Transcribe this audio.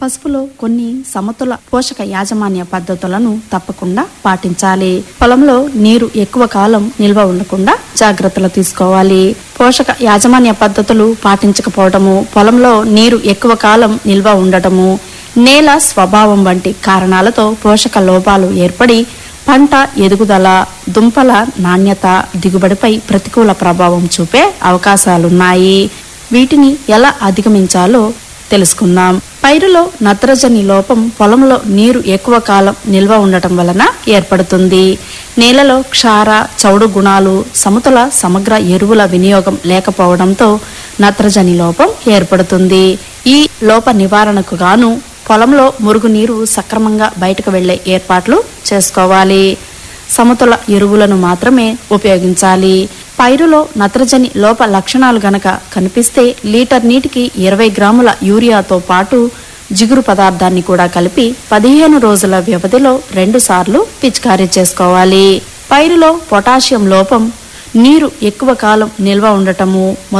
పసుపులో కొన్ని సమతుల పోషక యాజమాన్య పద్ధతులను తప్పకుండా పాటించాలి పొలంలో నీరు ఎక్కువ కాలం నిల్వ ఉండకుండా జాగ్రత్తలు తీసుకోవాలి పోషక యాజమాన్య పద్ధతులు పాటించకపోవడము పొలంలో నీరు ఎక్కువ కాలం నిల్వ ఉండటము నేల స్వభావం వంటి కారణాలతో పోషక లోపాలు ఏర్పడి పంట ఎదుగుదల దుంపల నాణ్యత దిగుబడిపై ప్రతికూల ప్రభావం చూపే అవకాశాలున్నాయి వీటిని ఎలా అధిగమించాలో తెలుసుకుందాం పైరులో నత్రజని లోపం పొలంలో నీరు ఎక్కువ కాలం నిల్వ ఉండటం వలన ఏర్పడుతుంది నేలలో క్షార చౌడు గుణాలు సమతుల సమగ్ర ఎరువుల వినియోగం లేకపోవడంతో నత్రజని లోపం ఏర్పడుతుంది ఈ లోప నివారణకు గాను పొలంలో మురుగునీరు సక్రమంగా బయటకు వెళ్లే ఏర్పాట్లు చేసుకోవాలి సమతుల ఎరువులను మాత్రమే ఉపయోగించాలి పైరులో నత్రజని లోప లక్షణాలు గనక కనిపిస్తే లీటర్ నీటికి ఇరవై గ్రాముల యూరియాతో పాటు జిగురు పదార్థాన్ని కూడా కలిపి పదిహేను రోజుల వ్యవధిలో రెండు సార్లు పిచికారీ చేసుకోవాలి పైరులో పొటాషియం లోపం నీరు ఎక్కువ కాలం నిల్వ ఉండటము